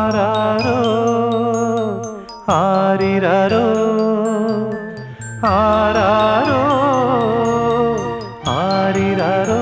ஆராரோ ஆரிரரோ ஆராரோ ஆரிரரோ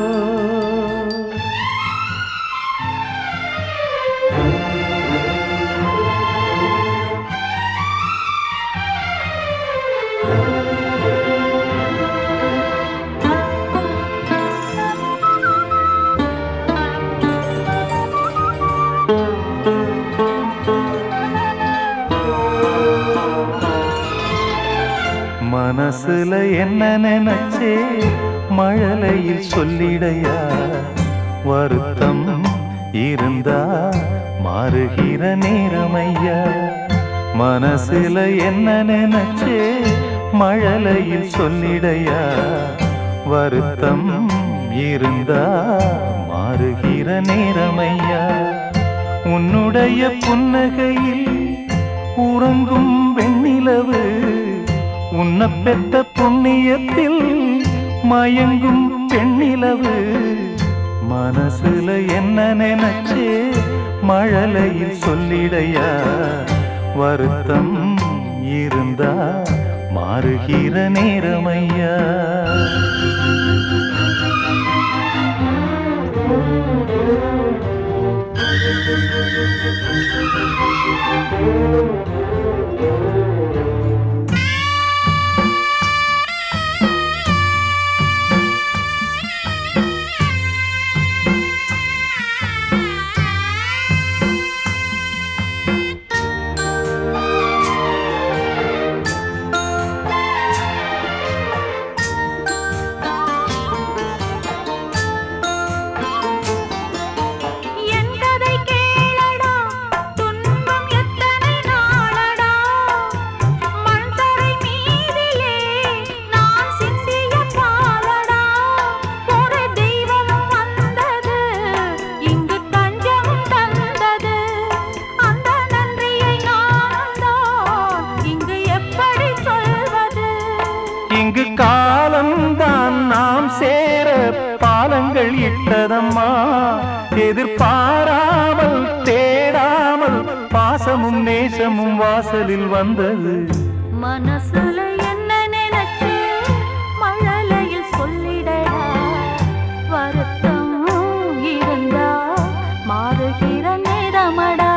மனசுல என்ன நினைச்சே மழலையில் சொல்லிடையா வருத்தம் இருந்தா மாறுகிற நேரமையா மனசுல என்ன நினைச்சே மழலையில் சொல்லிடையா வருத்தம் இருந்தா மாறுகிற நேரமையா உன்னுடைய புன்னகையில் உறங்கும் வெண்ணிலவு உன்னை பெற்ற புண்ணியத்தில் மயங்கும் பெண்ணிலவு மனசுல என்ன நினைச்சே மழலையில் சொல்லிடையா வருத்தம் இருந்தா மாறுகிற நேரமையா என் கதை கேளடா துன்பம் எத்தனை நாளடா மண்தரை மீதிலே நான் சிந்திய பாலடா ஒரு தெய்வம் வந்தது இங்கு தஞ்சம் தந்தது அந்த நன்றியை நான் தான் இங்கு எப்படி சொல்வது இங்கு காலம்தான் நாம் சேர பாலங்கள் இட்டதம்மா எதிர்பாராமல் தேடாமல் பாசமும் நேசமும் வாசலில் வந்தது மனசுல என்ன நினைச்சு மழலையில் சொல்லிடடா வருத்தம் இருந்தா மாறுகிற நேரமடா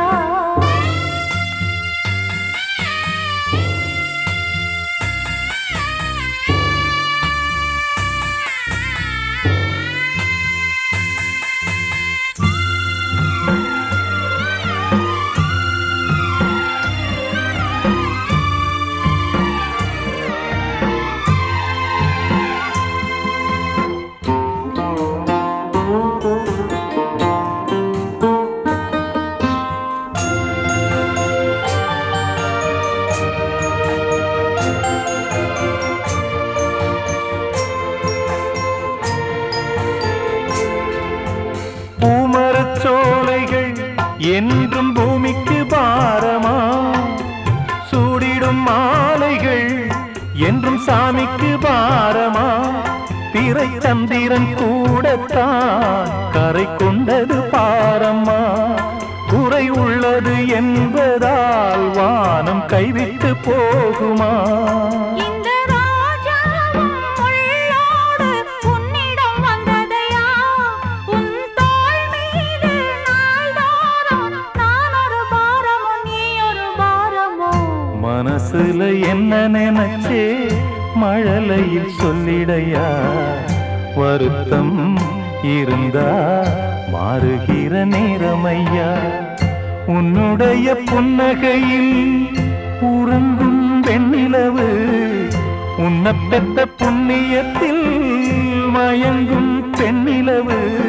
பூமரச் சோலைகள் என்றும் பூமிக்கு பாரமா சூடிடும் மாலைகள் என்றும் சாமிக்கு பாரமா பிறை சந்திரன் கூடத்தான் கரை கொண்டது பாரம்மா குறை உள்ளது என்பதால் வானம் கைவிட்டு போகுமா இந்த ராஜாவும் உள்ளோடு உன்னிடம் வந்ததையா உன் தோள் மீது நாள்தோறும் நான் ஒரு பாரமோ நீ ஒரு பாரமோ மனசுல என்ன நினைச்சே மழலையில் சொல்லிடையா வருத்தம் இருந்தா மாறுகிற நேரமையா உன்னுடைய புன்னகையில் உறங்கும் வெண்ணிலவு உன்னை பெற்ற புண்ணியத்தில் மயங்கும் பெண்ணிலவு